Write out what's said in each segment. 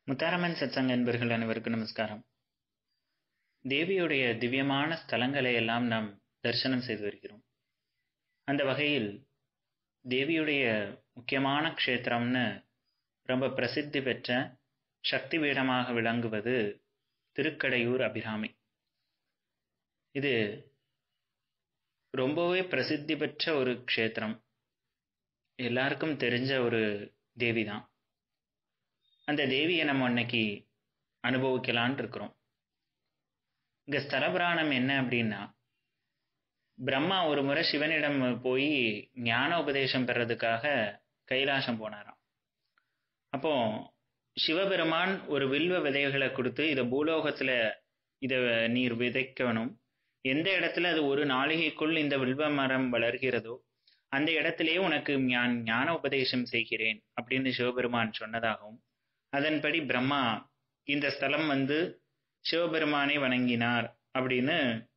முத்தாரம்மன் சத்சங்க அன்பர்கள் அனைவருக்கும் நமஸ்காரம் தேவியுடைய திவ்யமான ஸ்தலங்களை எல்லாம் நாம் தரிசனம் செய்து வருகிறோம் அந்த வகையில் தேவியுடைய முக்கியமான க்ஷேத்திரம்னு ரொம்ப பிரசித்தி பெற்ற சக்தி பீடமாக விளங்குவது திருக்கடையூர் அபிராமி இது ரொம்பவே பிரசித்தி பெற்ற ஒரு க்ஷேத்திரம் எல்லாருக்கும் தெரிஞ்ச ஒரு தேவி தான் அந்த தேவியை நம்ம இன்னைக்கு அனுபவிக்கலான் இருக்கிறோம் இங்க ஸ்தலபுராணம் என்ன அப்படின்னா பிரம்மா ஒரு முறை சிவனிடம் போய் ஞான உபதேசம் பெறதுக்காக கைலாசம் போனாராம் அப்போ சிவபெருமான் ஒரு வில்வ விதைகளை கொடுத்து இதை பூலோகத்துல இத நீர் விதைக்கணும் எந்த இடத்துல அது ஒரு நாளிகைக்குள் இந்த வில்வ மரம் வளர்கிறதோ அந்த இடத்திலே உனக்கு ஞான் ஞான உபதேசம் செய்கிறேன் அப்படின்னு சிவபெருமான் சொன்னதாகவும் அதன்படி பிரம்மா இந்த ஸ்தலம் வந்து சிவபெருமானை வணங்கினார் அப்படின்னு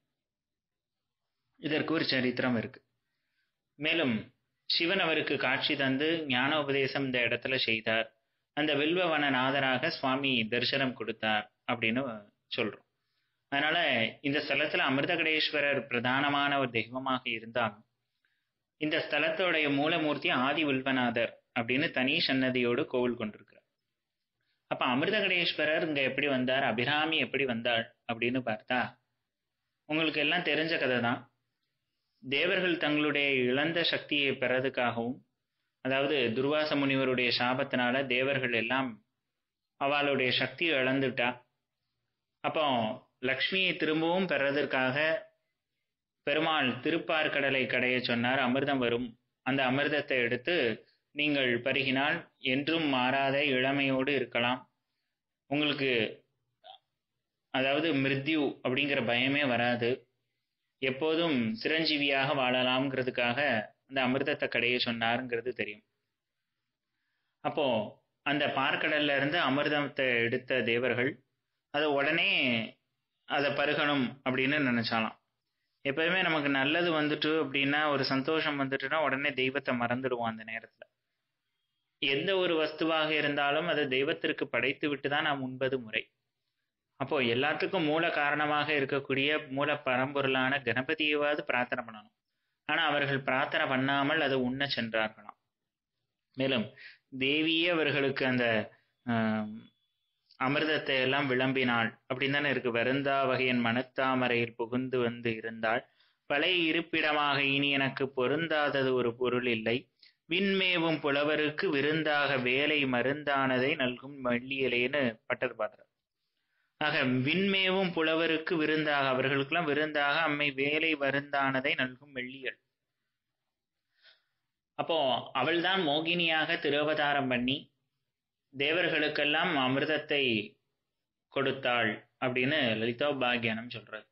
இதற்கு ஒரு சரித்திரம் இருக்கு மேலும் சிவன் அவருக்கு காட்சி தந்து ஞான உபதேசம் இந்த இடத்துல செய்தார் அந்த வில்வவன நாதராக சுவாமி தரிசனம் கொடுத்தார் அப்படின்னு சொல்றோம் அதனால இந்த ஸ்தலத்துல அமிர்தகடேஸ்வரர் பிரதானமான ஒரு தெய்வமாக இருந்தாலும் இந்த ஸ்தலத்தோடைய மூலமூர்த்தி ஆதி வில்வநாதர் அப்படின்னு தனி சன்னதியோடு கோவில் கொண்டிருக்கிறார் அப்ப அமிர்தகடேஸ்வரர் இங்க எப்படி வந்தார் அபிராமி எப்படி வந்தாள் அப்படின்னு பார்த்தா உங்களுக்கு எல்லாம் தெரிஞ்ச கதை தான் தேவர்கள் தங்களுடைய இழந்த சக்தியை பெறதுக்காகவும் அதாவது துர்வாச முனிவருடைய சாபத்தினால தேவர்கள் எல்லாம் அவளுடைய சக்தியை இழந்துட்டா அப்போ லக்ஷ்மியை திரும்பவும் பெறதற்காக பெருமாள் திருப்பார்கடலை கடைய சொன்னார் அமிர்தம் வரும் அந்த அமிர்தத்தை எடுத்து நீங்கள் பருகினால் என்றும் மாறாத இளமையோடு இருக்கலாம் உங்களுக்கு அதாவது மிருத்யு அப்படிங்கிற பயமே வராது எப்போதும் சிரஞ்சீவியாக வாழலாம்ங்கிறதுக்காக அந்த அமிர்தத்தை கடைய சொன்னாருங்கிறது தெரியும் அப்போ அந்த பார்க்கடல்ல இருந்து அமிர்தத்தை எடுத்த தேவர்கள் அதை உடனே அதை பருகணும் அப்படின்னு நினைச்சாலாம் எப்பயுமே நமக்கு நல்லது வந்துட்டு அப்படின்னா ஒரு சந்தோஷம் வந்துட்டுன்னா உடனே தெய்வத்தை மறந்துடுவோம் அந்த நேரத்துல எந்த ஒரு வஸ்துவாக இருந்தாலும் அதை தெய்வத்திற்கு படைத்து விட்டு தான் நாம் உண்பது முறை அப்போ எல்லாத்துக்கும் மூல காரணமாக இருக்கக்கூடிய மூல பரம்பொருளான கணபதியவாது பிரார்த்தனை பண்ணணும் ஆனா அவர்கள் பிரார்த்தனை பண்ணாமல் அதை உண்ண சென்றார்களாம் மேலும் தேவியே அவர்களுக்கு அந்த அமிர்தத்தை எல்லாம் விளம்பினாள் அப்படின்னு தானே இருக்கு வருந்தா வகையின் மனத்தாமரையில் புகுந்து வந்து இருந்தாள் பழைய இருப்பிடமாக இனி எனக்கு பொருந்தாதது ஒரு பொருள் இல்லை விண்மேவும் புலவருக்கு விருந்தாக வேலை மருந்தானதை நல்கும் மெல்லியலேன்னு பட்டர் பாடுறார் ஆக விண்மேவும் புலவருக்கு விருந்தாக அவர்களுக்கெல்லாம் விருந்தாக அம்மை வேலை வருந்தானதை நல்கும் மெல்லியல் அப்போ அவள்தான் மோகினியாக திருவதாரம் பண்ணி தேவர்களுக்கெல்லாம் அமிர்தத்தை கொடுத்தாள் அப்படின்னு லலிதா பாக்யானம் சொல்றார்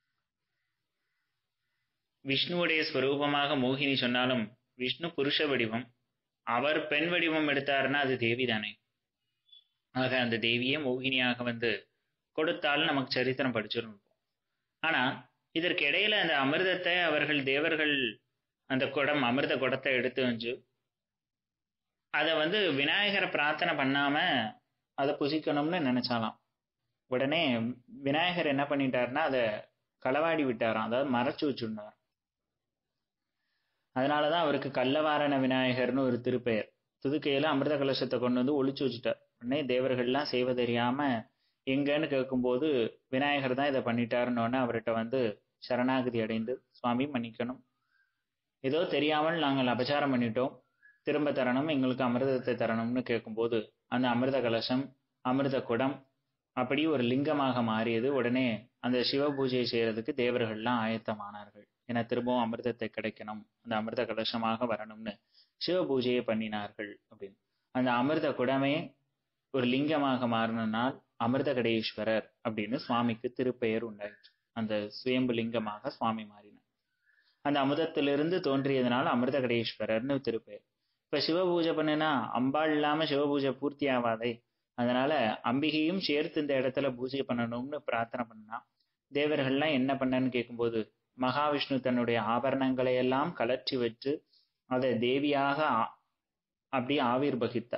விஷ்ணுவுடைய ஸ்வரூபமாக மோகினி சொன்னாலும் விஷ்ணு புருஷ வடிவம் அவர் பெண் வடிவம் எடுத்தாருன்னா அது தேவி தானே ஆக அந்த தேவியே மோகினியாக வந்து கொடுத்தாலும் நமக்கு சரித்திரம் படிச்சிருப்போம் ஆனா இதற்கு இடையில அந்த அமிர்தத்தை அவர்கள் தேவர்கள் அந்த குடம் அமிர்த குடத்தை எடுத்து வச்சு அதை வந்து விநாயகரை பிரார்த்தனை பண்ணாம அதை புசிக்கணும்னு நினைச்சாலாம் உடனே விநாயகர் என்ன பண்ணிட்டாருன்னா அதை களவாடி விட்டாராம் அதாவது மறைச்சு வச்சுருந்தார் அதனாலதான் அவருக்கு கள்ளவாரண விநாயகர்னு ஒரு திருப்பெயர் துதுக்கையில அமிர்த கலசத்தை கொண்டு வந்து ஒழிச்சு வச்சுட்டார் உடனே தேவர்கள்லாம் செய்வதறியாம எங்கன்னு கேட்கும்போது விநாயகர் தான் இதை பண்ணிட்டாருன்னு அவர்கிட்ட வந்து சரணாகதி அடைந்து சுவாமி மன்னிக்கணும் ஏதோ தெரியாமல் நாங்கள் அபச்சாரம் பண்ணிட்டோம் திரும்ப தரணும் எங்களுக்கு அமிர்தத்தை தரணும்னு கேட்கும்போது அந்த அமிர்த கலசம் அமிர்த குடம் அப்படி ஒரு லிங்கமாக மாறியது உடனே அந்த சிவ பூஜை செய்யறதுக்கு தேவர்கள்லாம் ஆயத்தமானார்கள் என திரும்பவும் அமிர்தத்தை கிடைக்கணும் அந்த அமிர்த கலசமாக வரணும்னு சிவ பூஜையை பண்ணினார்கள் அப்படின்னு அந்த அமிர்த குடமே ஒரு லிங்கமாக மாறினால் அமிர்த கடேஸ்வரர் அப்படின்னு சுவாமிக்கு திருப்பெயர் உண்டாயிற்று அந்த சுயம்பு லிங்கமாக சுவாமி மாறினார் அந்த அமுதத்திலிருந்து தோன்றியதுனால அமிர்த கடேஸ்வரர்னு திருப்பெயர் இப்ப சிவ பூஜை பண்ணுனா அம்பாள் இல்லாம சிவ பூஜை பூர்த்தி ஆகாதே அதனால அம்பிகையும் சேர்த்து இந்த இடத்துல பூஜை பண்ணணும்னு பிரார்த்தனை பண்ணா தேவர்கள்லாம் என்ன பண்ணன்னு கேட்கும்போது மகாவிஷ்ணு தன்னுடைய ஆபரணங்களை எல்லாம் கலற்றி வச்சு அதை தேவியாக அப்படியே ஆவிர் பகித்தார்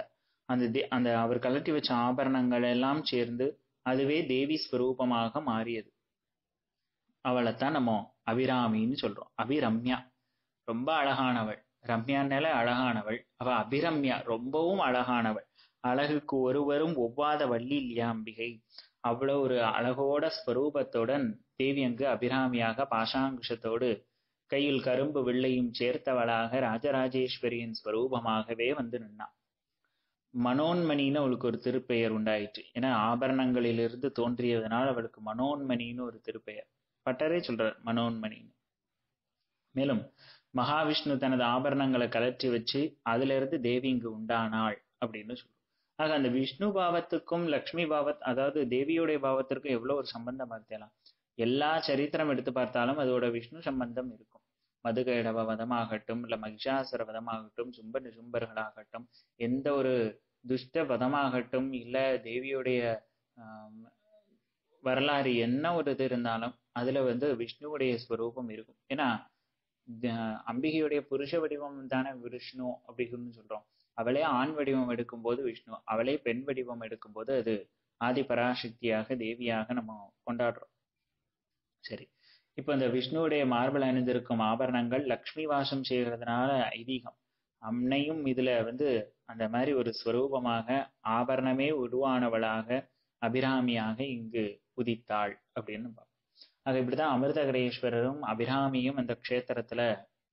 அந்த தே- அந்த அவர் கழட்டி வச்ச ஆபரணங்கள் எல்லாம் சேர்ந்து அதுவே தேவி ஸ்வரூபமாக மாறியது அவளைத்தான் நம்ம அபிராமின்னு சொல்றோம் அபிரம்யா ரொம்ப அழகானவள் ரம்யானால அழகானவள் அவ அபிரம்யா ரொம்பவும் அழகானவள் அழகுக்கு ஒருவரும் ஒவ்வாத வள்ளி இல்லையா அம்பிகை அவ்வளவு ஒரு அழகோட ஸ்வரூபத்துடன் தேவி அங்கு அபிராமியாக பாஷாங்குஷத்தோடு கையில் கரும்பு வெள்ளையும் சேர்த்தவளாக ராஜராஜேஸ்வரியின் ஸ்வரூபமாகவே வந்து நின்னான் மனோன்மணின்னு அவளுக்கு ஒரு திருப்பெயர் உண்டாயிற்று ஏன்னா ஆபரணங்களிலிருந்து தோன்றியதனால் அவளுக்கு மனோன்மணின்னு ஒரு திருப்பெயர் பட்டரே சொல்றார் மனோன்மணின்னு மேலும் மகாவிஷ்ணு தனது ஆபரணங்களை கலற்றி வச்சு அதுல இருந்து தேவி இங்கு உண்டானாள் அப்படின்னு சொல்றோம் ஆக அந்த விஷ்ணு பாவத்துக்கும் லக்ஷ்மி பாவத் அதாவது தேவியோடைய பாவத்திற்கும் எவ்வளவு ஒரு சம்பந்தம் பார்த்தலாம் எல்லா சரித்திரம் எடுத்து பார்த்தாலும் அதோட விஷ்ணு சம்பந்தம் இருக்கும் மதுகைடவ வதமாகட்டும் இல்ல மகிஷாசுர வதமாகட்டும் சும்ப நிசும்பர்களாகட்டும் எந்த ஒரு துஷ்ட வதமாகட்டும் இல்ல தேவியுடைய ஆம், வரலாறு என்ன ஒரு இது இருந்தாலும் அதுல வந்து விஷ்ணுவுடைய ஸ்வரூபம் இருக்கும் ஏன்னா த- அம்பிகையுடைய புருஷ வடிவம் தானே விஷ்ணு அப்படின்னு சொல்றோம் அவளே ஆண் வடிவம் எடுக்கும்போது விஷ்ணு அவளே பெண் வடிவம் எடுக்கும்போது அது ஆதி பராசக்தியாக தேவியாக நம்ம கொண்டாடுறோம் சரி இப்போ இந்த விஷ்ணுவுடைய மார்பிள் அணிந்திருக்கும் ஆபரணங்கள் லக்ஷ்மி வாசம் செய்கிறதுனால ஐதீகம் அன்னையும் இதுல வந்து அந்த மாதிரி ஒரு ஸ்வரூபமாக ஆபரணமே உருவானவளாக அபிராமியாக இங்கு உதித்தாள் அப்படின்னு பார்ப்போம் ஆக இப்படிதான் அமிர்தகடேஸ்வரரும் அபிராமியும் அந்த க்ஷேத்திரத்துல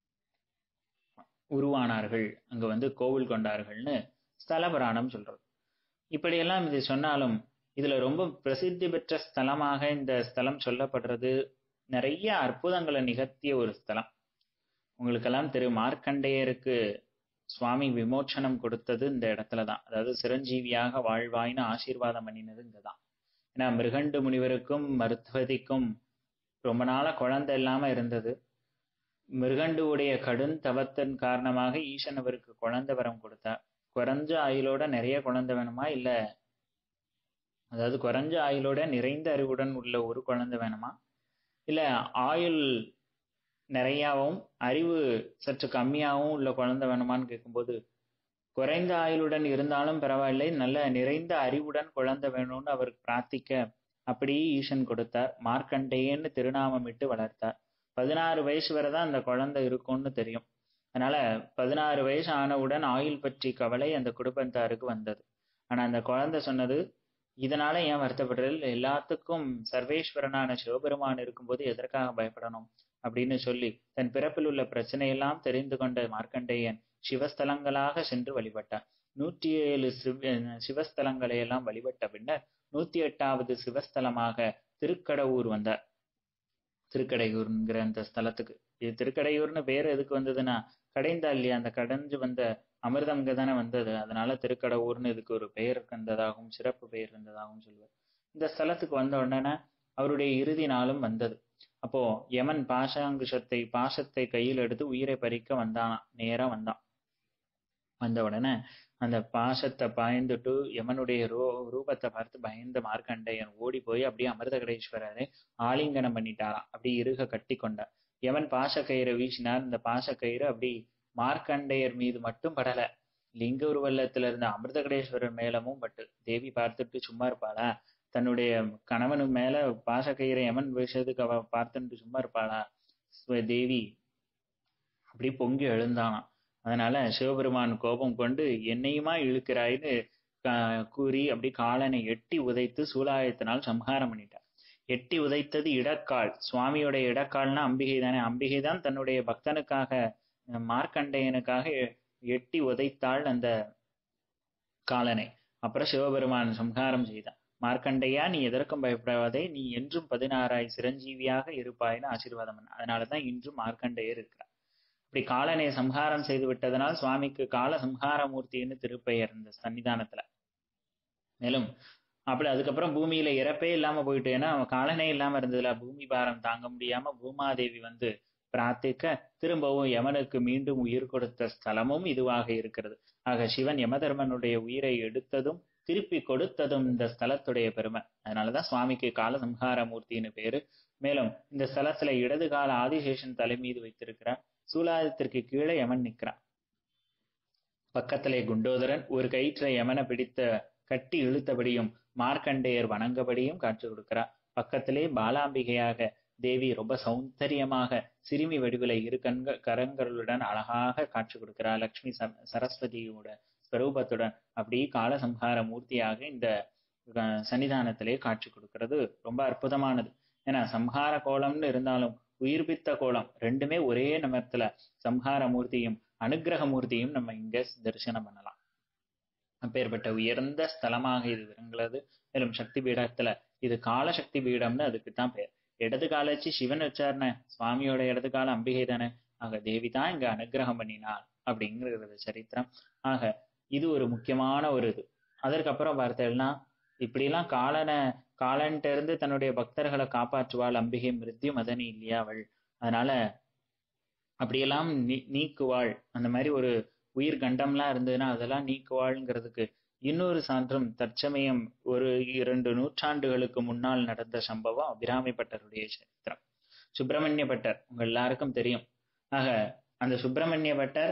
உருவானார்கள் அங்க வந்து கோவில் கொண்டார்கள்னு ஸ்தல புராணம் சொல்றது இப்படியெல்லாம் இது சொன்னாலும் இதுல ரொம்ப பிரசித்தி பெற்ற ஸ்தலமாக இந்த ஸ்தலம் சொல்லப்படுறது நிறைய அற்புதங்களை நிகழ்த்திய ஒரு ஸ்தலம் உங்களுக்கெல்லாம் திரு மார்க்கண்டேயருக்கு சுவாமி விமோச்சனம் கொடுத்தது இந்த இடத்துல தான் அதாவது சிரஞ்சீவியாக வாழ்வாய்னு ஆசீர்வாதம் பண்ணினது இங்கதான் ஏன்னா மிருகண்டு முனிவருக்கும் மருத்துவதிக்கும் ரொம்ப நாளா குழந்தை இல்லாம இருந்தது மிருகண்டுவுடைய கடும் தவத்தின் காரணமாக ஈசன் அவருக்கு குழந்தை வரம் கொடுத்தார் குறைஞ்ச ஆயுளோட நிறைய குழந்தை வேணுமா இல்ல அதாவது குறைஞ்ச ஆயுளோட நிறைந்த அறிவுடன் உள்ள ஒரு குழந்தை வேணுமா இல்ல ஆயுள் நிறையாவும் அறிவு சற்று கம்மியாகவும் உள்ள குழந்தை வேணுமான்னு கேட்கும்போது குறைந்த ஆயுளுடன் இருந்தாலும் பரவாயில்லை நல்ல நிறைந்த அறிவுடன் குழந்தை வேணும்னு அவர் பிரார்த்திக்க அப்படியே ஈசன் கொடுத்தார் மார்க்கண்டேயன்னு திருநாமமிட்டு வளர்த்தார் பதினாறு வயசு வரை தான் அந்த குழந்தை இருக்கும்னு தெரியும் அதனால பதினாறு வயசு ஆனவுடன் ஆயுள் பற்றி கவலை அந்த குடும்பத்தாருக்கு வந்தது ஆனா அந்த குழந்தை சொன்னது இதனால ஏன் வருத்தப்படுறது எல்லாத்துக்கும் சர்வேஸ்வரனான சிவபெருமான் இருக்கும்போது எதற்காக பயப்படணும் அப்படின்னு சொல்லி தன் பிறப்பில் உள்ள பிரச்சனையெல்லாம் தெரிந்து கொண்ட மார்க்கண்டேயன் சிவஸ்தலங்களாக சென்று வழிபட்டார் நூற்றி ஏழு சிவ சிவஸ்தலங்களை எல்லாம் வழிபட்ட பின்னர் நூத்தி எட்டாவது சிவஸ்தலமாக திருக்கடவுர் வந்தார் திருக்கடையூர்ங்கிற அந்த ஸ்தலத்துக்கு இது திருக்கடையூர்னு பேர் எதுக்கு வந்ததுன்னா கடைந்தா இல்லையா அந்த கடைஞ்சு வந்த அமிர்தம் இங்க தானே வந்தது அதனால திருக்கடவுர்னு இதுக்கு ஒரு பெயர் இருந்ததாகவும் சிறப்பு பெயர் இருந்ததாகவும் சொல்லுவார் இந்த ஸ்தலத்துக்கு வந்த உடனே அவருடைய இறுதி நாளும் வந்தது அப்போ யமன் பாசாங்குஷத்தை பாசத்தை கையில் எடுத்து உயிரை பறிக்க வந்தானாம் நேரா வந்தான் வந்த உடனே அந்த பாசத்தை பாய்ந்துட்டு யமனுடைய ரூ ரூபத்தை பார்த்து பயந்த மார்க்கண்டையன் ஓடி போய் அப்படியே அமிர்தகடேஸ்வரரை ஆலிங்கனம் பண்ணிட்டாராம் அப்படி இருக கட்டி கொண்டார் யமன் பாசக்கயிறை வீசினார் இந்த பாசக்கயிறு அப்படி மார்க்கண்டையர் மீது மட்டும் படல லிங்க உருவல்லத்துல இருந்த அமிர்தகடேஸ்வரர் மேலமும் பட்டு தேவி பார்த்துட்டு சும்மா இருப்பாளா தன்னுடைய கணவனு மேல பாசக்கயிறை யமன் வீசதுக்கு அவ பார்த்துட்டு சும்மா இருப்பாளா ஸ்வ- தேவி அப்படி பொங்கி எழுந்தானாம் அதனால சிவபெருமான் கோபம் கொண்டு என்னையுமா இழுக்கிறாய்ன்னு கா- கூறி அப்படி காலனை எட்டி உதைத்து சூலாயத்தினால் சம்ஹாரம் பண்ணிட்டார் எட்டி உதைத்தது இடக்கால் சுவாமியோட இடக்கால்னா அம்பிகை தானே அம்பிகை தான் தன்னுடைய பக்தனுக்காக அஹ், மார்க்கண்டேயனுக்காக எ- எட்டி உதைத்தாள் அந்த காலனை அப்புறம் சிவபெருமான் சம்ஹாரம் செய்தான் மார்க்கண்டையா நீ எதற்கும் பயப்படாதே நீ என்றும் பதினாறாய் சிரஞ்சீவியாக இருப்பாய்னு ஆசீர்வாதம் பண்ண அதனாலதான் இன்றும் மார்க்கண்டேயர் இருக்கிறார் இப்படி காலனை சம்ஹாரம் செய்து விட்டதனால் சுவாமிக்கு கால சம்ஹாரமூர்த்தின்னு திருப்பெயர் இந்த சன்னிதானத்துல மேலும் அப்படி அதுக்கப்புறம் பூமியில இறப்பே இல்லாம போயிட்டு ஏன்னா அவன் காலனே இல்லாம இருந்ததுல பூமி பாரம் தாங்க முடியாம பூமாதேவி வந்து பிரார்த்திக்க திரும்பவும் யமனுக்கு மீண்டும் உயிர் கொடுத்த ஸ்தலமும் இதுவாக இருக்கிறது ஆக சிவன் யமதர்மனுடைய உயிரை எடுத்ததும் திருப்பி கொடுத்ததும் இந்த ஸ்தலத்துடைய பெருமை அதனாலதான் சுவாமிக்கு கால சம்ஹார மூர்த்தின்னு பேரு மேலும் இந்த ஸ்தலத்துல இடது கால ஆதிசேஷன் தலை மீது வைத்திருக்கிறார் சூலாயுதத்திற்கு கீழே யமன் நிக்கிறான் பக்கத்திலே குண்டோதரன் ஒரு கயிற்றை யமன பிடித்த கட்டி இழுத்தபடியும் மார்க்கண்டேயர் வணங்கபடியும் காட்சி கொடுக்கிறார் பக்கத்திலே பாலாம்பிகையாக தேவி ரொம்ப சௌந்தரியமாக சிறுமி வடிவில இரு கண்கள் கரங்களுடன் அழகாக காட்சி கொடுக்கிறார் லக்ஷ்மி சரஸ்வதியோட ஸ்வரூபத்துடன் அப்படி காலசம்ஹார மூர்த்தியாக இந்த சன்னிதானத்திலே காட்சி கொடுக்கிறது ரொம்ப அற்புதமானது ஏன்னா சம்ஹார கோலம்னு இருந்தாலும் உயிர்ப்பித்த கோலம் ரெண்டுமே ஒரே நமத்துல சம்ஹார மூர்த்தியும் அனுகிரக மூர்த்தியும் நம்ம இங்க தரிசனம் பண்ணலாம் அப்பேற்பட்ட உயர்ந்த ஸ்தலமாக இது விளங்குறது மேலும் சக்தி பீடத்துல இது கால சக்தி பீடம்னு அதுக்கு தான் பேர் இடது காலச்சு சிவன் வச்சாருன சுவாமியோட இடது கால அம்பிகை தானே ஆக தேவி தான் இங்க அனுகிரகம் பண்ணினாள் அப்படிங்கிறது சரித்திரம் ஆக இது ஒரு முக்கியமான ஒரு இது அதற்கப்புறம் பார்த்தேன்னா இப்படிலாம் காலனை காலன்ட்ட இருந்து தன்னுடைய பக்தர்களை காப்பாற்றுவாள் அம்பிகை மிருத்யு மதனி இல்லையா அவள் அதனால அப்படியெல்லாம் நீ நீக்குவாள் அந்த மாதிரி ஒரு உயிர் கண்டம்லாம் இருந்ததுன்னா அதெல்லாம் நீக்குவாள்ங்கிறதுக்கு இன்னொரு சான்றும் தற்சமயம் ஒரு இரண்டு நூற்றாண்டுகளுக்கு முன்னால் நடந்த சம்பவம் அபிராமி பட்டருடைய சரித்திரம் சுப்பிரமணிய பட்டர் உங்க எல்லாருக்கும் தெரியும் ஆக அந்த சுப்பிரமணிய பட்டர்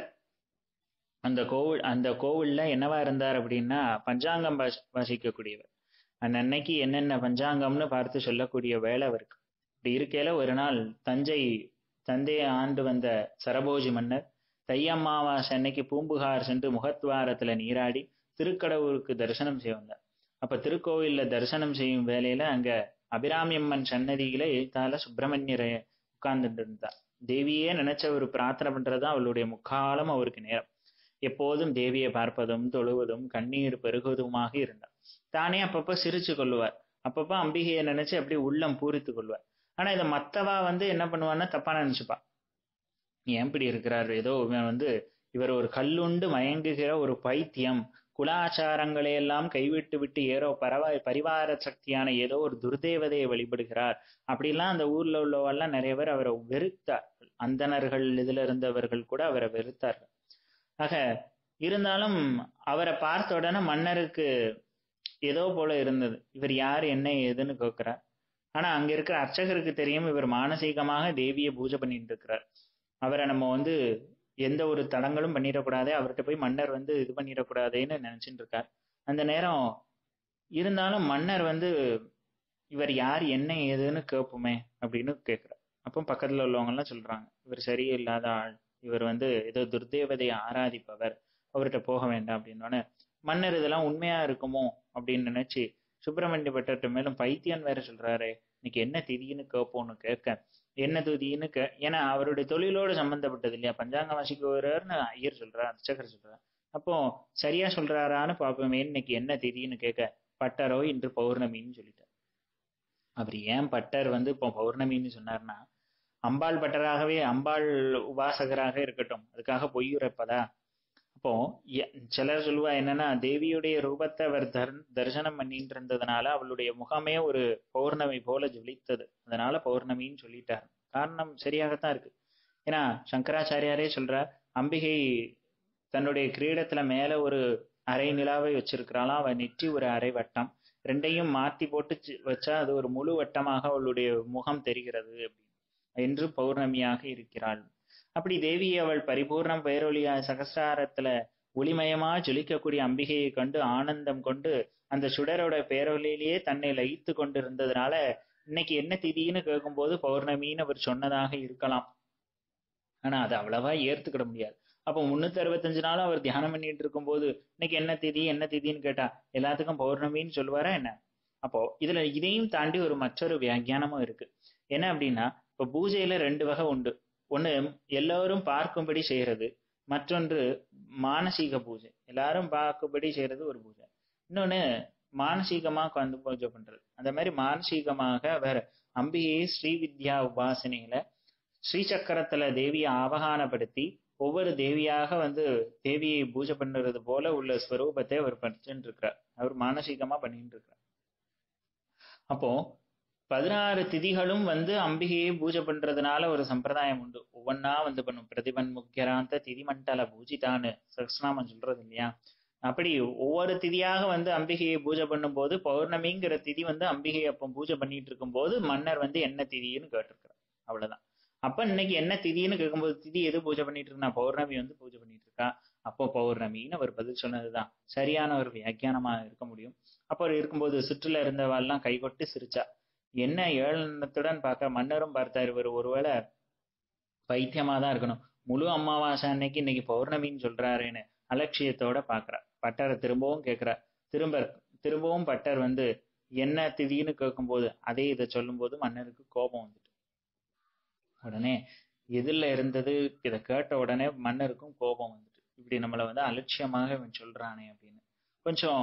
அந்த கோவில் அந்த கோவில்ல என்னவா இருந்தார் அப்படின்னா பஞ்சாங்கம் வாசிக்கக்கூடியவர் அந்த அன்னைக்கு என்னென்ன பஞ்சாங்கம்னு பார்த்து சொல்லக்கூடிய வேலை அவருக்கு இப்படி இருக்கையில ஒரு நாள் தஞ்சை தந்தையை ஆண்டு வந்த சரபோஜி மன்னர் தையம்மாவாசை அன்னைக்கு பூம்புகார் சென்று முகத்வாரத்துல நீராடி திருக்கடவுருக்கு தரிசனம் செய்ய வந்தார் அப்ப திருக்கோவில்ல தரிசனம் செய்யும் வேலையில அங்க அபிராமியம்மன் சன்னதியில எழுத்தால சுப்பிரமணியரை உட்கார்ந்துட்டு இருந்தார் தேவியே நினைச்ச ஒரு பிரார்த்தனை பண்றதுதான் அவளுடைய முக்காலம் அவருக்கு நேரம் எப்போதும் தேவியை பார்ப்பதும் தொழுவதும் கண்ணீர் பெருகுவதுமாக இருந்தார் தானே அப்பப்ப சிரிச்சு கொள்ளுவார் அப்பப்ப அம்பிகையை நினைச்சு அப்படி உள்ளம் பூரித்து கொள்வார் ஆனா இதை மத்தவா வந்து என்ன பண்ணுவான்னா தப்பா நினைச்சுப்பா ஏன் இப்படி இருக்கிறார் ஏதோ வந்து இவர் ஒரு கல்லுண்டு மயங்குகிற ஒரு பைத்தியம் குலாச்சாரங்களை எல்லாம் கைவிட்டு விட்டு ஏதோ பரவா பரிவார சக்தியான ஏதோ ஒரு துர்தேவதையை வழிபடுகிறார் அப்படிலாம் அந்த ஊர்ல உள்ளவெல்லாம் நிறைய பேர் அவரை வெறுத்தார்கள் அந்தணர்கள் இதுல இருந்தவர்கள் கூட அவரை வெறுத்தார்கள் ஆக இருந்தாலும் அவரை பார்த்த உடனே மன்னருக்கு ஏதோ போல இருந்தது இவர் யார் என்ன ஏதுன்னு கேட்கிறார் ஆனா அங்க இருக்கிற அர்ச்சகருக்கு தெரியும் இவர் மானசீகமாக தேவியை பூஜை பண்ணிட்டு இருக்கிறார் அவரை நம்ம வந்து எந்த ஒரு தடங்களும் பண்ணிடக்கூடாது அவர்கிட்ட போய் மன்னர் வந்து இது பண்ணிடக்கூடாதுன்னு நினைச்சிட்டு இருக்கார் அந்த நேரம் இருந்தாலும் மன்னர் வந்து இவர் யார் என்ன ஏதுன்னு கேட்போமே அப்படின்னு கேட்கிறார் அப்போ பக்கத்துல உள்ளவங்க எல்லாம் சொல்றாங்க இவர் சரியில்லாத ஆள் இவர் வந்து ஏதோ துர்தேவதையை ஆராதிப்பவர் அவர்கிட்ட போக வேண்டாம் அப்படின்னோடனே மன்னர் இதெல்லாம் உண்மையா இருக்குமோ அப்படின்னு நினைச்சு சுப்பிரமணிய பட்டர்கிட்ட மேலும் பைத்தியன் வேற சொல்றாரு இன்னைக்கு என்ன திதின்னு கேட்போம்னு கேட்க என்ன துதின்னு கே ஏன்னா அவருடைய தொழிலோடு சம்பந்தப்பட்டது இல்லையா பஞ்சாங்க வாசிக்குவாருன்னு ஐயர் சொல்றார் அர்ச்சகர் சொல்றார் அப்போ சரியா சொல்றாரான்னு பார்ப்போமே இன்னைக்கு என்ன திதின்னு கேட்க பட்டரோ இன்று பௌர்ணமின்னு சொல்லிட்டார் அவர் ஏன் பட்டர் வந்து இப்போ பௌர்ணமின்னு சொன்னார்னா அம்பாள் பட்டராகவே அம்பாள் உபாசகராக இருக்கட்டும் அதுக்காக பொய்யுரைப்பதா அப்போ சிலர் சொல்லுவா என்னன்னா தேவியுடைய ரூபத்தை அவர் தர் தரிசனம் பண்ணிட்டு இருந்ததுனால அவளுடைய முகமே ஒரு பௌர்ணமி போல ஜொலித்தது அதனால பௌர்ணமின்னு சொல்லிட்டார் காரணம் சரியாகத்தான் இருக்கு ஏன்னா சங்கராச்சாரியாரே சொல்றார் அம்பிகை தன்னுடைய கிரீடத்துல மேல ஒரு அரை நிலாவை வச்சிருக்கிறாளாம் அவ நெற்றி ஒரு அரை வட்டம் ரெண்டையும் மாத்தி போட்டு வச்சா அது ஒரு முழு வட்டமாக அவளுடைய முகம் தெரிகிறது அப்படின்னு என்று பௌர்ணமியாக இருக்கிறாள் அப்படி தேவி அவள் பரிபூர்ணம் பேரொழியா சகசிராரத்துல ஒளிமயமா ஜொலிக்கக்கூடிய அம்பிகையை கண்டு ஆனந்தம் கொண்டு அந்த சுடரோட பேரொழியிலேயே தன்னை லயித்து கொண்டு இருந்ததுனால இன்னைக்கு என்ன திதின்னு கேட்கும்போது பௌர்ணமின்னு அவர் சொன்னதாக இருக்கலாம் ஆனா அதை அவ்வளவா ஏத்துக்கிட முடியாது அப்போ முன்னூத்தி அறுபத்தஞ்சு நாளும் அவர் தியானம் பண்ணிட்டு இருக்கும்போது இன்னைக்கு என்ன திதி என்ன திதின்னு கேட்டா எல்லாத்துக்கும் பௌர்ணமின்னு சொல்லுவாரா என்ன அப்போ இதுல இதையும் தாண்டி ஒரு மற்றொரு வியாக்கியானமும் இருக்கு என்ன அப்படின்னா இப்ப பூஜையில ரெண்டு வகை உண்டு ஒண்ணு எல்லாரும் பார்க்கும்படி செய்யறது மற்றொன்று மானசீக பூஜை எல்லாரும் பார்க்கும்படி செய்யறது ஒரு பூஜை இன்னொன்னு மானசீகமா உட்காந்து பூஜை பண்றது அந்த மாதிரி மானசீகமாக அவர் அம்பிகையை ஸ்ரீவித்யா உபாசனையில ஸ்ரீசக்கரத்துல தேவியை ஆவகானப்படுத்தி ஒவ்வொரு தேவியாக வந்து தேவியை பூஜை பண்ணுறது போல உள்ள ஸ்வரூபத்தை அவர் படிச்சுட்டு இருக்கிறார் அவர் மானசீகமா பண்ணிட்டு இருக்கிறார் அப்போ பதினாறு திதிகளும் வந்து அம்பிகையை பூஜை பண்றதுனால ஒரு சம்பிரதாயம் உண்டு ஒவ்வொன்னா வந்து பண்ணும் பிரதிபன் முக்கியராந்த திதிமண்டல பூஜிதான்னு சகஸ்நாமம் சொல்றது இல்லையா அப்படி ஒவ்வொரு திதியாக வந்து அம்பிகையை பூஜை பண்ணும்போது பௌர்ணமிங்கிற திதி வந்து அம்பிகை அப்போ பூஜை பண்ணிட்டு இருக்கும் போது மன்னர் வந்து என்ன திதின்னு கேட்டிருக்கிறார் அவ்வளவுதான் அப்ப இன்னைக்கு என்ன திதின்னு கேட்கும்போது திதி எது பூஜை பண்ணிட்டு இருக்கா பௌர்ணமி வந்து பூஜை பண்ணிட்டு இருக்கா அப்போ பௌர்ணமின்னு அவர் பதில் சொன்னதுதான் சரியான ஒரு வியாக்கியானமா இருக்க முடியும் அப்போ இருக்கும்போது சுற்றுல இருந்தவாள்லாம் கைகொட்டி சிரிச்சா என்ன ஏளனத்துடன் பார்க்க மன்னரும் பார்த்தார் இவர் ஒருவேளை பைத்தியமா தான் இருக்கணும் முழு அமாவாசை அன்னைக்கு இன்னைக்கு பௌர்ணமின்னு சொல்றாருன்னு அலட்சியத்தோட பாக்குறா பட்டரை திரும்பவும் கேட்கிறா திரும்ப திரும்பவும் பட்டர் வந்து என்ன திதின்னு கேட்கும்போது அதே இதை சொல்லும்போது மன்னருக்கு கோபம் வந்துட்டு உடனே எதிரில் இருந்தது இதை கேட்ட உடனே மன்னருக்கும் கோபம் வந்துட்டு இப்படி நம்மளை வந்து அலட்சியமாக இவன் சொல்றானே அப்படின்னு கொஞ்சம்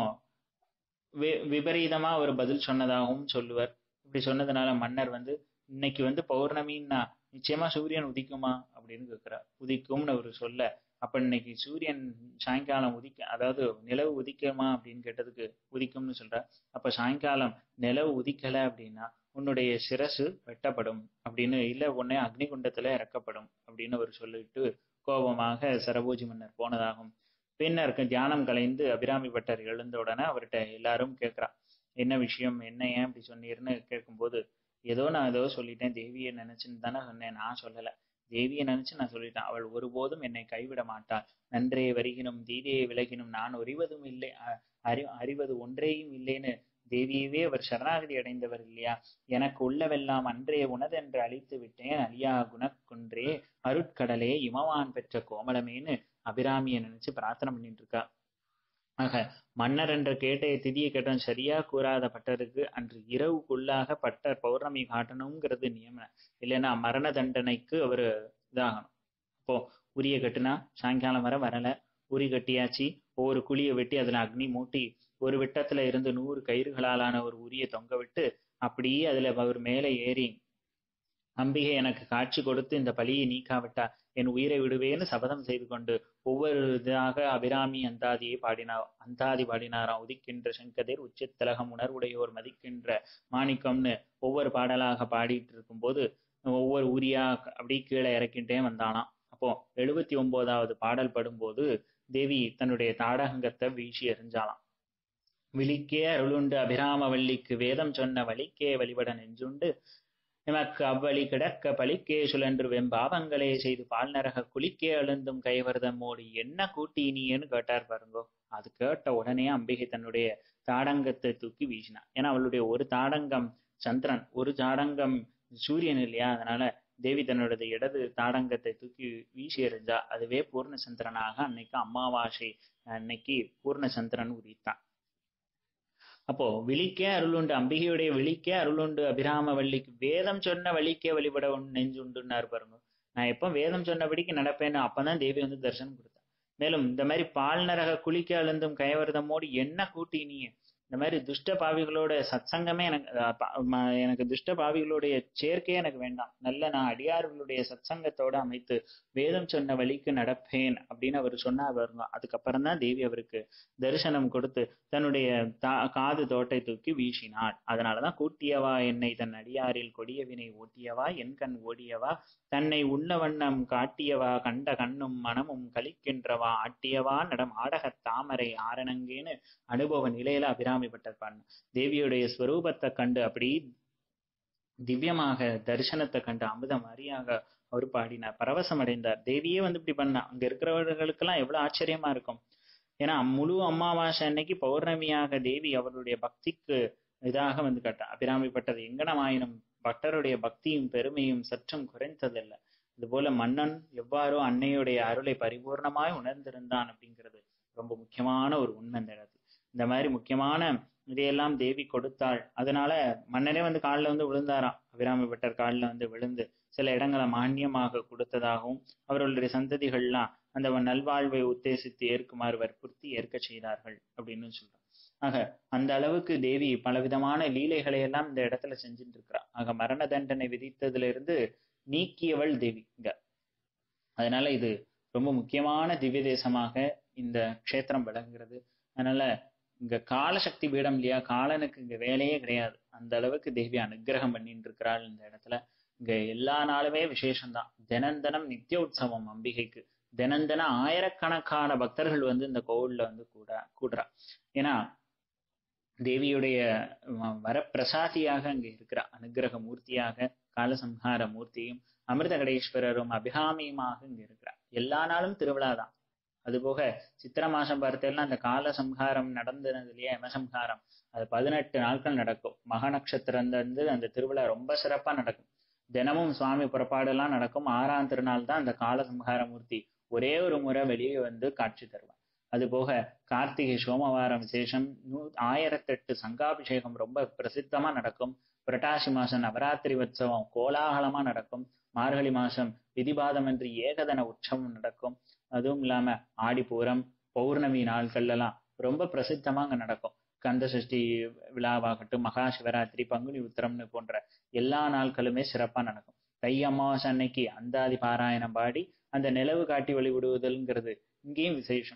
வி விபரீதமா ஒரு பதில் சொன்னதாகவும் சொல்லுவார் இப்படி சொன்னதுனால மன்னர் வந்து இன்னைக்கு வந்து பௌர்ணமின்னா நிச்சயமா சூரியன் உதிக்குமா அப்படின்னு கேட்கிறார் உதிக்கும்னு அவர் சொல்ல அப்ப இன்னைக்கு சூரியன் சாயங்காலம் உதிக்க அதாவது நிலவு உதிக்குமா அப்படின்னு கேட்டதுக்கு உதிக்கும்னு சொல்றார் அப்ப சாயங்காலம் நிலவு உதிக்கல அப்படின்னா உன்னுடைய சிரசு வெட்டப்படும் அப்படின்னு இல்ல உன்னை அக்னிகுண்டத்துல இறக்கப்படும் அப்படின்னு அவர் சொல்லிட்டு கோபமாக சரபோஜி மன்னர் போனதாகும் பின்னர் தியானம் கலைந்து அபிராமி பட்டர் எழுந்த உடனே அவர்கிட்ட எல்லாரும் கேட்கிறா என்ன விஷயம் என்ன ஏன் இப்படி சொன்னீர்னு கேட்கும்போது ஏதோ நான் ஏதோ சொல்லிட்டேன் தேவியை நினைச்சுன்னு தானே சொன்னேன் நான் சொல்லல தேவியை நினைச்சு நான் சொல்லிட்டேன் அவள் ஒருபோதும் என்னை கைவிட மாட்டாள் நன்றே வருகினும் தீதையை விலகினும் நான் அறிவதும் இல்லை அறி அறிவது ஒன்றேயும் இல்லைன்னு தேவியவே அவர் சரணாகதி அடைந்தவர் இல்லையா எனக்கு உள்ளவெல்லாம் அன்றே உனதென்று அழித்து விட்டேன் அழியா குணக்குன்றே அருட்கடலே இமவான் பெற்ற கோமலமேன்னு அபிராமியை நினைச்சு பிரார்த்தனை பண்ணிட்டு இருக்கா ஆக மன்னர் என்ற கேட்ட திதியை கேட்டோம் சரியா கூறாத பட்டருக்கு அன்று இரவுக்குள்ளாக பட்டர் பௌர்ணமி காட்டணுங்கிறது நியமனம் இல்லைன்னா மரண தண்டனைக்கு அவரு இதாகணும் அப்போ உரிய கட்டுனா சாயங்காலம் வர வரல உரி கட்டியாச்சு ஒவ்வொரு குழியை வெட்டி அதுல அக்னி மூட்டி ஒரு விட்டத்துல இருந்து நூறு கயிறுகளாலான ஒரு உரிய தொங்க விட்டு அப்படியே அதுல அவர் மேலே ஏறி அம்பிகை எனக்கு காட்சி கொடுத்து இந்த பலியை நீக்காவிட்டா என் உயிரை விடுவேன்னு சபதம் செய்து கொண்டு ஒவ்வொரு இதாக அபிராமி அந்தாதியை பாடினார் அந்தாதி பாடினாராம் உதிக்கின்ற சங்கதிர் உச்சத்திலகம் உணர்வுடையோர் மதிக்கின்ற மாணிக்கம்னு ஒவ்வொரு பாடலாக பாடிட்டு இருக்கும்போது ஒவ்வொரு உரியா அப்படி கீழே இறக்கின்றே வந்தானாம் அப்போ எழுபத்தி ஒன்பதாவது பாடல் படும்போது தேவி தன்னுடைய தாடகங்கத்தை வீசி எறிஞ்சாலாம் விழிக்கே அருளுண்டு அபிராமவல்லிக்கு வேதம் சொன்ன வழிக்கே வழிபட நெஞ்சுண்டு எமக்கு அவ்வழி கிடக்க பழிக்கே சுழன்று வெம்பாவங்களே செய்து பால் நரக குளிக்கே அழுந்தும் கைவர்தமோடு என்ன கூட்டி நீன்னு கேட்டார் பாருங்கோ அது கேட்ட உடனே அம்பிகை தன்னுடைய தாடங்கத்தை தூக்கி வீசினா ஏன்னா அவளுடைய ஒரு தாடங்கம் சந்திரன் ஒரு தாடங்கம் சூரியன் இல்லையா அதனால தேவி தன்னோட இடது தாடங்கத்தை தூக்கி வீசி எறிஞ்சா அதுவே பூர்ணச்சந்திரனாக அன்னைக்கு அமாவாசை அன்னைக்கு பூர்ணச்சந்திரன் உதித்தான் அப்போ விழிக்கே அருளுண்டு அம்பிகையுடைய விழிக்கே அருளுண்டு அபிராமவல்லிக்கு வேதம் சொன்ன வழிக்கே வழிபட நெஞ்சுண்டுன்னாரு பாருங்க நான் எப்போ வேதம் சொன்னபடிக்கு நடப்பேன்னு அப்பதான் தேவி வந்து தரிசனம் கொடுத்தா மேலும் இந்த மாதிரி பால் நரக குளிக்க அழுந்தும் கைவரதமோடு என்ன கூட்டி நீ இந்த மாதிரி துஷ்ட பாவிகளோட சத்சங்கமே எனக்கு எனக்கு துஷ்ட பாவிகளுடைய சேர்க்கையே எனக்கு வேண்டாம் நல்ல நான் அடியார்களுடைய சத்சங்கத்தோட அமைத்து வேதம் சொன்ன வழிக்கு நடப்பேன் அப்படின்னு அவர் சொன்னா வருங்க அதுக்கப்புறம் தான் தேவி அவருக்கு தரிசனம் கொடுத்து தன்னுடைய தா காது தோட்டை தூக்கி வீசினாள் அதனாலதான் கூட்டியவா என்னை தன் அடியாரில் கொடியவினை ஓட்டியவா என் கண் ஓடியவா தன்னை உண்ண வண்ணம் காட்டியவா கண்ட கண்ணும் மனமும் கலிக்கின்றவா ஆட்டியவா நடம் ஆடக தாமரை ஆரணங்கேன்னு அனுபவ நிலையில அபிராமிப்பட்டர் பாடின தேவியுடைய ஸ்வரூபத்தை கண்டு அப்படி திவ்யமாக தரிசனத்தை கண்டு அமுத மாதிரியாக அவர் பாடினார் பரவசம் அடைந்தார் தேவியே வந்து இப்படி பண்ணா அங்க இருக்கிறவர்களுக்கெல்லாம் எவ்வளவு ஆச்சரியமா இருக்கும் ஏன்னா முழு அமாவாசை அன்னைக்கு பௌர்ணமியாக தேவி அவருடைய பக்திக்கு இதாக வந்து கேட்டா அபிராமிப்பட்டது எங்கனமாயினும் பக்தருடைய பக்தியும் பெருமையும் சற்றும் குறைந்ததில்லை இதுபோல மன்னன் எவ்வாறோ அன்னையுடைய அருளை பரிபூர்ணமாய் உணர்ந்திருந்தான் அப்படிங்கிறது ரொம்ப முக்கியமான ஒரு உண்மை இந்த இடத்துல இந்த மாதிரி முக்கியமான இதையெல்லாம் தேவி கொடுத்தாள் அதனால மன்னனே வந்து காலில் வந்து விழுந்தாராம் அபிராமி பட்டர் காலில் வந்து விழுந்து சில இடங்களை மானியமாக கொடுத்ததாகவும் அவர்களுடைய சந்ததிகள்லாம் அந்த நல்வாழ்வை உத்தேசித்து ஏற்குமாறு வற்புறுத்தி ஏற்க செய்தார்கள் அப்படின்னு சொல்றாங்க ஆக அந்த அளவுக்கு தேவி பலவிதமான லீலைகளை எல்லாம் இந்த இடத்துல செஞ்சுட்டு இருக்கிறா ஆக மரண தண்டனை விதித்ததுல இருந்து நீக்கியவள் தேவி இங்க அதனால இது ரொம்ப முக்கியமான திவ்ய தேசமாக இந்த க்ஷேத்திரம் விளங்குகிறது அதனால இங்க காலசக்தி பீடம் இல்லையா காலனுக்கு இங்க வேலையே கிடையாது அந்த அளவுக்கு தேவி அனுகிரகம் பண்ணிட்டு இருக்கிறாள் இந்த இடத்துல இங்க எல்லா நாளுமே விசேஷம்தான் தினந்தனம் நித்திய உற்சவம் அம்பிகைக்கு தினந்தன ஆயிரக்கணக்கான பக்தர்கள் வந்து இந்த கோவில்ல வந்து கூட கூடுறா ஏன்னா தேவியுடைய வரப்பிரசாதியாக அங்க இருக்கிற அனுகிரக மூர்த்தியாக காலசம்ஹார மூர்த்தியும் அமிர்த கடேஸ்வரரும் அபிகாமியுமாக இங்க இருக்கிறார் எல்லா நாளும் திருவிழா தான் அதுபோக சித்திர மாசம் பார்த்தேன்னா அந்த கால சம்ஹாரம் நடந்தது இல்லையா யமசம்ஹாரம் அது பதினெட்டு நாட்கள் நடக்கும் மக நட்சத்திரம் வந்து அந்த திருவிழா ரொம்ப சிறப்பா நடக்கும் தினமும் சுவாமி புறப்பாடெல்லாம் நடக்கும் ஆறாம் திருநாள் தான் அந்த கால சம்ஹார மூர்த்தி ஒரே ஒரு முறை வெளியே வந்து காட்சி தருவார் அது போக கார்த்திகை சோமவாரம் விசேஷம் நூ ஆயிரத்தெட்டு சங்காபிஷேகம் ரொம்ப பிரசித்தமா நடக்கும் புரட்டாசி மாசம் நவராத்திரி உற்சவம் கோலாகலமா நடக்கும் மார்கழி மாசம் விதிபாதம் என்று ஏகதன உற்சவம் நடக்கும் அதுவும் இல்லாம ஆடிப்பூரம் பௌர்ணமி நாட்கள்ல எல்லாம் ரொம்ப பிரசித்தமா அங்க நடக்கும் கந்த சஷ்டி விழாவாகட்டும் மகா சிவராத்திரி பங்குனி உத்திரம்னு போன்ற எல்லா நாட்களுமே சிறப்பா நடக்கும் தை அமாவாசை அன்னைக்கு அந்தாதி பாராயணம் பாடி அந்த நிலவு காட்டி வழிவிடுவதல்ங்கிறது இங்கேயும் விசேஷம்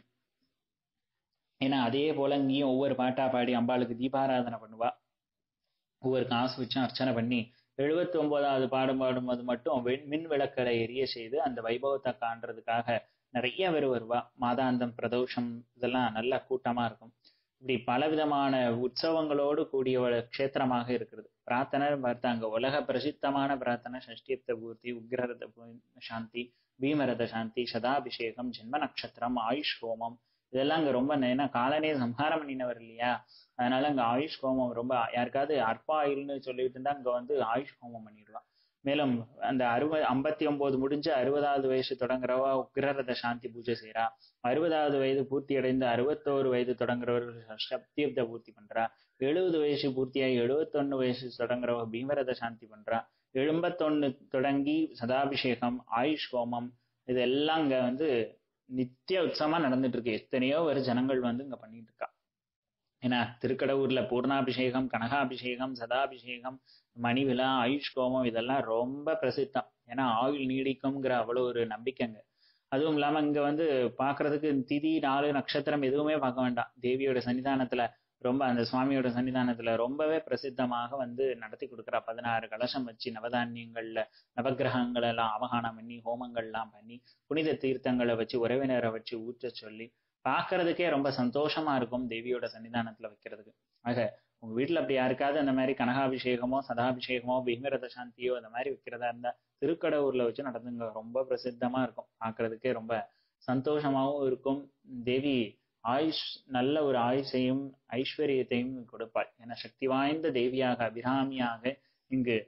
ஏன்னா அதே போல இங்கேயும் ஒவ்வொரு பாட்டா பாடி அம்பாளுக்கு தீபாராதனை பண்ணுவா ஒவ்வொரு காசு வச்சும் அர்ச்சனை பண்ணி எழுபத்தி ஒன்பதாவது பாடும் பாடும்போது மட்டும் வெண் மின் விளக்கலை எரிய செய்து அந்த வைபவத்தை காண்றதுக்காக நிறைய பேர் வருவா மாதாந்தம் பிரதோஷம் இதெல்லாம் நல்ல கூட்டமா இருக்கும் இப்படி பலவிதமான உற்சவங்களோடு கூடிய ஒரு க்ஷேத்திரமாக இருக்கிறது பிரார்த்தனை பார்த்தாங்க உலக பிரசித்தமான பிரார்த்தனை சஷ்டியப்த பூர்த்தி உக்ரரத சாந்தி பீமரத சாந்தி சதாபிஷேகம் ஜென்ம நட்சத்திரம் ஆயுஷ் ஹோமம் இதெல்லாம் அங்க ரொம்ப ஏன்னா காலனே சம்ஹாரம் பண்ணினவர் இல்லையா அதனால அங்க ஆயுஷ் ஹோமம் ரொம்ப யாருக்காவது அற்ப ஆயுள்னு சொல்லிட்டு இருந்தா அங்க வந்து ஆயுஷ் ஹோமம் பண்ணிடுவான் மேலும் அந்த அறுபது ஐம்பத்தி ஒன்பது முடிஞ்சு அறுபதாவது வயசு தொடங்குறவா உக்ரரத சாந்தி பூஜை செய்யறா அறுபதாவது வயது பூர்த்தி அடைந்து அறுபத்தோரு வயது தொடங்குறவர்கள் சப்தியப்த பூர்த்தி பண்றா எழுபது வயசு பூர்த்தியாகி எழுபத்தொன்னு வயசு தொடங்குறவ பீமரத சாந்தி பண்றா எழுபத்தொன்னு தொடங்கி சதாபிஷேகம் ஆயுஷ் ஹோமம் இதெல்லாம் இங்க வந்து நித்திய உற்சவமா நடந்துட்டு இருக்கு எத்தனையோ ஒரு ஜனங்கள் வந்து இங்க பண்ணிட்டு இருக்கா ஏன்னா திருக்கடவுர்ல பூர்ணாபிஷேகம் கனகாபிஷேகம் சதாபிஷேகம் மணி விழா ஆயுஷ் கோமம் இதெல்லாம் ரொம்ப பிரசித்தம் ஏன்னா ஆயுள் நீடிக்கும்ங்கிற அவ்வளவு ஒரு நம்பிக்கைங்க அதுவும் இல்லாம இங்க வந்து பாக்குறதுக்கு திதி நாலு நட்சத்திரம் எதுவுமே பார்க்க வேண்டாம் தேவியோட சன்னிதானத்துல ரொம்ப அந்த சுவாமியோட சன்னிதானத்துல ரொம்பவே பிரசித்தமாக வந்து நடத்தி கொடுக்குறா பதினாறு கலசம் வச்சு நவதானியங்கள்ல நவகிரகங்கள் எல்லாம் அவகானம் பண்ணி ஹோமங்கள் எல்லாம் பண்ணி புனித தீர்த்தங்களை வச்சு உறவினரை வச்சு ஊற்ற சொல்லி பார்க்கறதுக்கே ரொம்ப சந்தோஷமா இருக்கும் தேவியோட சன்னிதானத்துல வைக்கிறதுக்கு ஆக உங்க வீட்டுல அப்படி யாருக்காவது அந்த மாதிரி கனகாபிஷேகமோ சதாபிஷேகமோ பீமரத சாந்தியோ அந்த மாதிரி வைக்கிறதா இருந்தா திருக்கடவுர்ல வச்சு நடந்துங்க ரொம்ப பிரசித்தமா இருக்கும் பார்க்கறதுக்கே ரொம்ப சந்தோஷமாவும் இருக்கும் தேவி ஆயுஷ் நல்ல ஒரு ஆயுஷையும் ஐஸ்வர்யத்தையும் கொடுப்பாள் என சக்தி வாய்ந்த தேவியாக அபிராமியாக இங்கு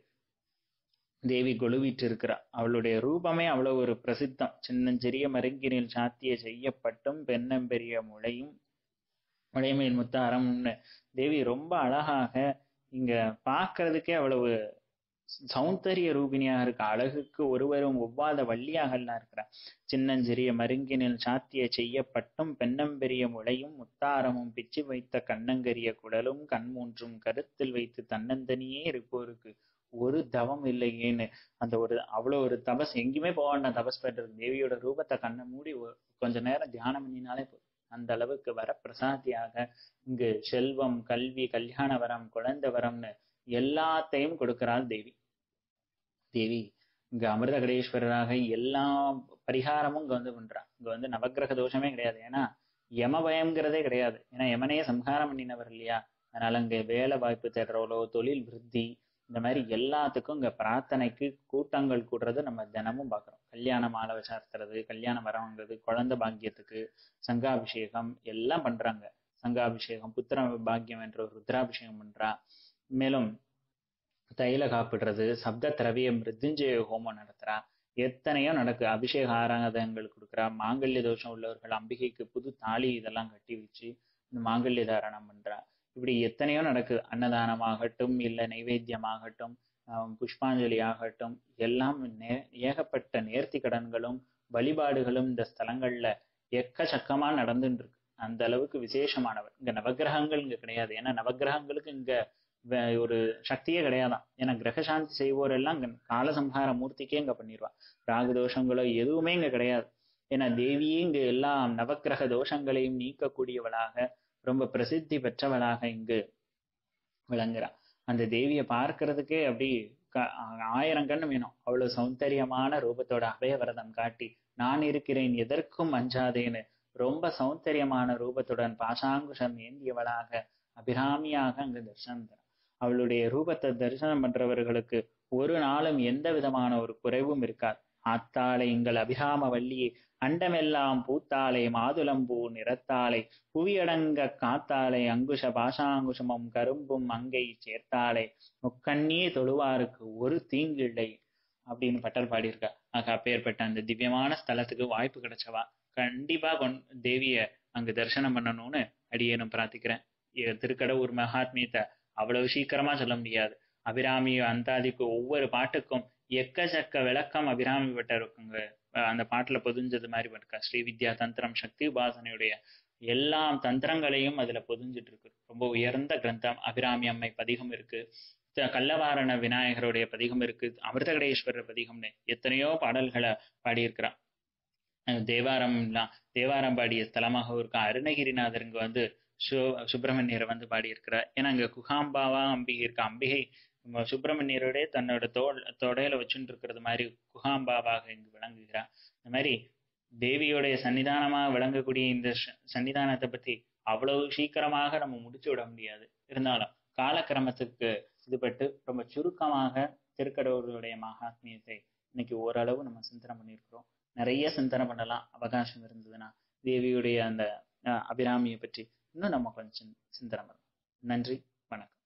தேவி கொலுவிட்டு இருக்கிறா அவளுடைய ரூபமே அவ்வளவு ஒரு பிரசித்தம் சின்னஞ்சிறிய மருங்கினில் சாத்திய செய்யப்பட்டும் பெண்ணம்பெரிய முளையும் முளைமேல் முத்தாரம்னு தேவி ரொம்ப அழகாக இங்க பார்க்கறதுக்கே அவ்வளவு சௌந்தரிய ரூபினியாக இருக்க அழகுக்கு ஒருவரும் ஒவ்வாத வள்ளியாகலாம் இருக்கிறா சின்னஞ்சிறிய மருங்கினில் சாத்திய செய்யப்பட்டும் பெண்ணம்பெரிய முளையும் முத்தாரமும் பிச்சு வைத்த கண்ணங்கரிய குடலும் கண்மூன்றும் கருத்தில் வைத்து தன்னந்தனியே இருப்போருக்கு ஒரு தவம் இல்லையேன்னு அந்த ஒரு அவ்வளவு ஒரு தபஸ் எங்கேயுமே போக வேண்டாம் தபஸ் பண்றது தேவியோட ரூபத்தை கண்ணை மூடி கொஞ்ச நேரம் தியானம் பண்ணினாலே போதும் அந்த அளவுக்கு வர பிரசாதியாக இங்கு செல்வம் கல்வி கல்யாண வரம் குழந்தை வரம்னு எல்லாத்தையும் கொடுக்கிறாள் தேவி தேவி இங்க அமிர்த கடேஸ்வரராக எல்லா பரிகாரமும் இங்க வந்து பண்றா இங்க வந்து நவகிரக தோஷமே கிடையாது ஏன்னா யம பயம்ங்கிறதே கிடையாது ஏன்னா யமனையே சம்ஹாரம் பண்ணினவர் இல்லையா அதனால இங்க வேலை வாய்ப்பு தேடுறவளோ தொழில் விருத்தி இந்த மாதிரி எல்லாத்துக்கும் இங்க பிரார்த்தனைக்கு கூட்டங்கள் கூடுறது நம்ம தினமும் பார்க்குறோம் கல்யாண மாலை சார்த்துறது கல்யாணம் வரவங்கிறது குழந்தை பாக்கியத்துக்கு சங்காபிஷேகம் எல்லாம் பண்றாங்க சங்காபிஷேகம் புத்திர பாக்கியம் என்ற ஒரு ருத்ராபிஷேகம் பண்றா மேலும் தைல காப்பிடுறது சப்த திரவியம் மிருத்யுஞ்சய ஹோமம் நடத்துறா எத்தனையோ நடக்கு அபிஷேக ஆராதங்கள் கொடுக்குறா மாங்கல்ய தோஷம் உள்ளவர்கள் அம்பிகைக்கு புது தாலி இதெல்லாம் கட்டி வச்சு இந்த மாங்கல்ய தாரணம் பண்றா இப்படி எத்தனையோ நடக்கு அன்னதானமாகட்டும் இல்லை நைவேத்தியமாகட்டும் புஷ்பாஞ்சலி ஆகட்டும் எல்லாம் நே ஏகப்பட்ட நேர்த்தி கடன்களும் வழிபாடுகளும் இந்த ஸ்தலங்கள்ல எக்கச்சக்கமா நடந்துட்டு இருக்கு அந்த அளவுக்கு விசேஷமானவர் இங்க நவகிரகங்கள் இங்க கிடையாது ஏன்னா நவகிரகங்களுக்கு இங்க ஒரு சக்தியே கிடையாதான் ஏன்னா கிரகசாந்தி செய்வோர் எல்லாம் இங்க காலசம்ஹார மூர்த்திக்கே இங்க பண்ணிடுவா ராகு தோஷங்களோ எதுவுமே இங்க கிடையாது ஏன்னா தேவியே இங்க எல்லா நவக்கிரக தோஷங்களையும் நீக்கக்கூடியவளாக ரொம்ப பிரசித்தி பெற்றவளாக இங்கு விளங்குறா அந்த தேவியை பார்க்கறதுக்கே அப்படி ஆயிரம் கண்ணு வேணும் அவ்வளவு சௌந்தரியமான ரூபத்தோட அபயவரதம் காட்டி நான் இருக்கிறேன் எதற்கும் அஞ்சாதேன்னு ரொம்ப சௌந்தரியமான ரூபத்துடன் பாசாங்குஷம் ஏந்தியவளாக அபிராமியாக அங்கு தரிசனம் தரும் அவளுடைய ரூபத்தை தரிசனம் பண்றவர்களுக்கு ஒரு நாளும் எந்த விதமான ஒரு குறைவும் இருக்காது ஆத்தாளை எங்கள் அபிராம வள்ளியே அண்டமெல்லாம் பூத்தாளை மாதுளம்பூ நிறத்தாளை புவியடங்க காத்தாளை அங்குஷ பாஷாங்குஷமும் கரும்பும் அங்கை சேர்த்தாளை முக்கண்ணே தொழுவாருக்கு ஒரு தீங்கில்லை அப்படின்னு பட்டல் பாடியிருக்கா ஆக அப்பேற்பட்ட அந்த திவ்யமான ஸ்தலத்துக்கு வாய்ப்பு கிடைச்சவா கண்டிப்பா கொண் தேவிய அங்க தரிசனம் பண்ணணும்னு அடியேனும் பிரார்த்திக்கிறேன் இ- திருக்கடவுர் மகாத்மியத்தை அவ்வளவு சீக்கிரமா சொல்ல முடியாது அபிராமி அந்தாதிக்கு ஒவ்வொரு பாட்டுக்கும் எக்கச்சக்க விளக்கம் அபிராமி பட்டருக்குங்க அஹ் அந்த பாட்டுல பொதிஞ்சது மாதிரி இருக்கா ஸ்ரீ வித்யா தந்திரம் சக்தி உபாசனையுடைய எல்லா தந்திரங்களையும் அதுல பொதிஞ்சிட்டு இருக்கு ரொம்ப உயர்ந்த கிரந்தம் அபிராமி அம்மை பதிகம் இருக்கு த- கள்ளவாரண விநாயகருடைய பதிகம் இருக்கு அமிர்தகடேஸ்வரர் பதிகம்னு எத்தனையோ பாடல்களை பாடியிருக்கிறான் அஹ் தேவாரம்லாம் தேவாரம் பாடிய ஸ்தலமாகவும் இருக்கும் அருணகிரிநாதர் இங்க வந்து சு சுப்பிரமணியரை வந்து பாடியிருக்கிறார் ஏன்னா அங்க குகாம்பாவா அம்பிகை இருக்க அம்பிகை ம- சுப்பிரமணியரோட தன்னோட தோல் தொடையில வச்சுட்டு இருக்கிறது மாதிரி குகாம்பாவாக இங்கு விளங்குகிறார் இந்த மாதிரி தேவியோடைய சன்னிதானமா விளங்கக்கூடிய இந்த ச- சன்னிதானத்தை பத்தி அவ்வளவு சீக்கிரமாக நம்ம முடிச்சு விட முடியாது இருந்தாலும் காலக்கிரமத்துக்கு இதுபட்டு ரொம்ப சுருக்கமாக திருக்கடவுளுடைய மகாத்மியத்தை இன்னைக்கு ஓரளவு நம்ம சிந்தனை பண்ணியிருக்கிறோம் நிறைய சிந்தனை பண்ணலாம் அவகாசம் இருந்ததுன்னா தேவியுடைய அந்த அஹ், அபிராமியை பற்றி இன்னும் நம்ம கொஞ்சம் சிந்தனை பண்ணலாம் நன்றி வணக்கம்